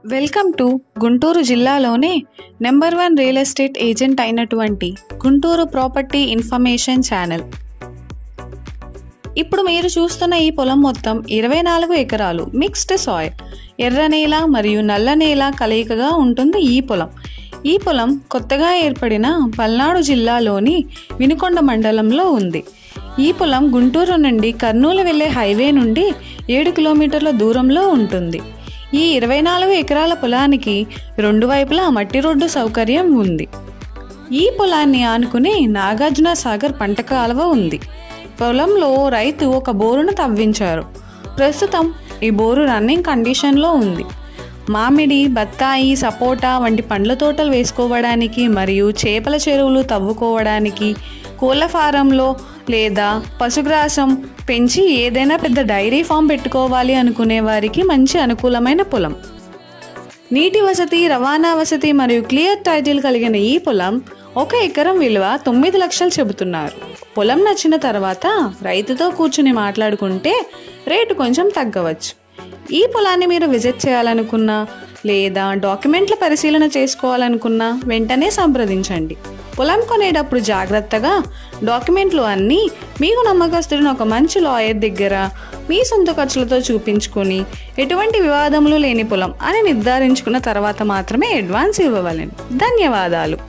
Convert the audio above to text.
welcome to Guntur జిల్లాలోనే number one real estate agent అయినటువంటి Guntur property information channel ఇప్పుడు మీరు చూస్తున్న ఈ పొలం మొత్తం ఇరవై నాలుగు ఎకరాలు మిక్స్డ్ సాయిల్ ఎర్ర నేల మరియు నల్ల నేల కలయికగా ఉంటుంది ఈ పొలం ఈ పొలం కొత్తగా ఏర్పడిన పల్నాడు జిల్లాలోని వినుకొండ మండలంలో ఉంది ఈ పొలం గుంటూరు నుండి కర్నూలు వెళ్లే హైవే నుండి ఏడు కిలోమీటర్ల దూరంలో ఉంటుంది ఈ ఇరవై నాలుగు ఎకరాల పొలానికి రెండు వైపులా మట్టి రోడ్డు సౌకర్యం ఉంది ఈ పొలాన్ని ఆనుకుని నాగార్జున సాగర్ పంట కాలువ ఉంది పొలంలో రైతు ఒక బోరును తవ్వించారు ప్రస్తుతం ఈ బోరు రన్నింగ్ కండిషన్లో ఉంది మామిడి బత్తాయి సపోటా వంటి పండ్ల తోటలు వేసుకోవడానికి మరియు చేపల చెరువులు తవ్వుకోవడానికి కోళ్ళ ఫారంలో లేదా పశుగ్రాసం పెంచి ఏదైనా పెద్ద డైరీ ఫామ్ పెట్టుకోవాలి అనుకునే వారికి మంచి అనుకూలమైన పొలం నీటి వసతి రవాణా వసతి మరియు క్లియర్ టైటిల్ కలిగిన ఈ పొలం ఒక ఎకరం విలువ తొమ్మిది లక్షలు చెబుతున్నారు పొలం నచ్చిన తర్వాత రైతుతో కూర్చుని మాట్లాడుకుంటే రేటు కొంచెం తగ్గవచ్చు ఈ పొలాన్ని మీరు విజిట్ చేయాలనుకున్నా లేదా డాక్యుమెంట్ల పరిశీలన చేసుకోవాలనుకున్నా వెంటనే సంప్రదించండి పొలం కొనేటప్పుడు జాగ్రత్తగా డాక్యుమెంట్లు అన్నీ మీకు నమ్మకస్తుడిని ఒక మంచి లాయర్ దగ్గర మీ సొంత ఖర్చులతో చూపించుకొని ఎటువంటి వివాదములు లేని పొలం అని నిర్ధారించుకున్న తర్వాత మాత్రమే అడ్వాన్స్ ఇవ్వవలను ధన్యవాదాలు